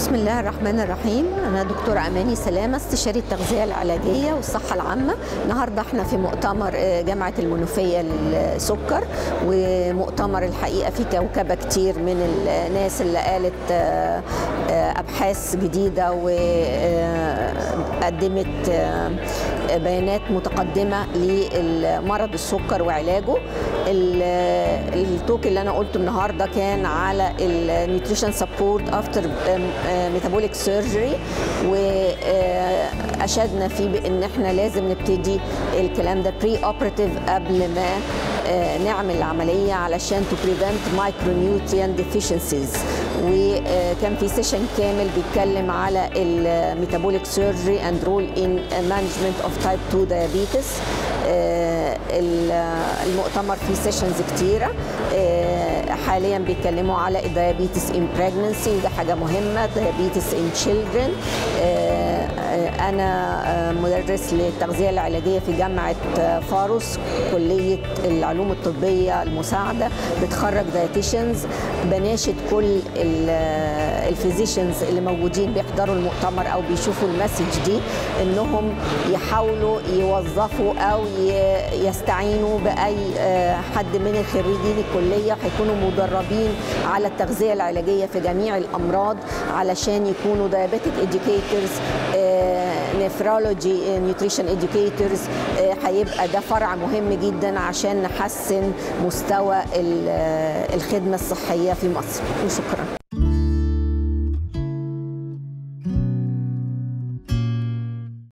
بسم الله الرحمن الرحيم أنا دكتورة أماني سلامة استشاري التغذية العلاجية والصحة العامة النهاردة احنا في مؤتمر جامعة المنوفية للسكر ومؤتمر الحقيقة في كوكبة كتير من الناس اللي قالت أبحاث جديدة وقدمت بيانات متقدمة لمرض السكر وعلاجه التوك اللي أنا قلته النهاردة كان على النيوتريشن سبورت افتر ميتابوليك سيرجري واشدنا فيه بان احنا لازم نبتدي الكلام ده بري اوبراتيف قبل ما نعمل العمليه علشان تو بريفنت مايكرو نيوتريان ديفيشنسيز وكان في سيشن كامل بيتكلم على الميتابوليك سيرجري اند رول ان مانجمنت اوف تايب 2 دايابيتس المؤتمر فيه سيشنز كتيره حاليا بيتكلموا على الديابيتس ان بريجننسي وده حاجه مهمه ديابيتس ان تشيلدرن انا مدرس للتغذيه العلاجيه في جامعه فاروس كليه العلوم الطبيه المساعده بتخرج دايتيشنز بناشد كل الفيزيشنز اللي موجودين بيحضروا المؤتمر او بيشوفوا المسج دي انهم يحاولوا يوظفوا او يستعينوا باي حد من الخريجين الكليه هيكونوا مدربين على التغذيه العلاجيه في جميع الامراض علشان يكونوا دايابيتك اديوكيتورز نفرولوجي نيوتريشن اديوكيتورز هيبقى ده فرع مهم جدا عشان نحسن مستوى الخدمه الصحيه في مصر وشكرا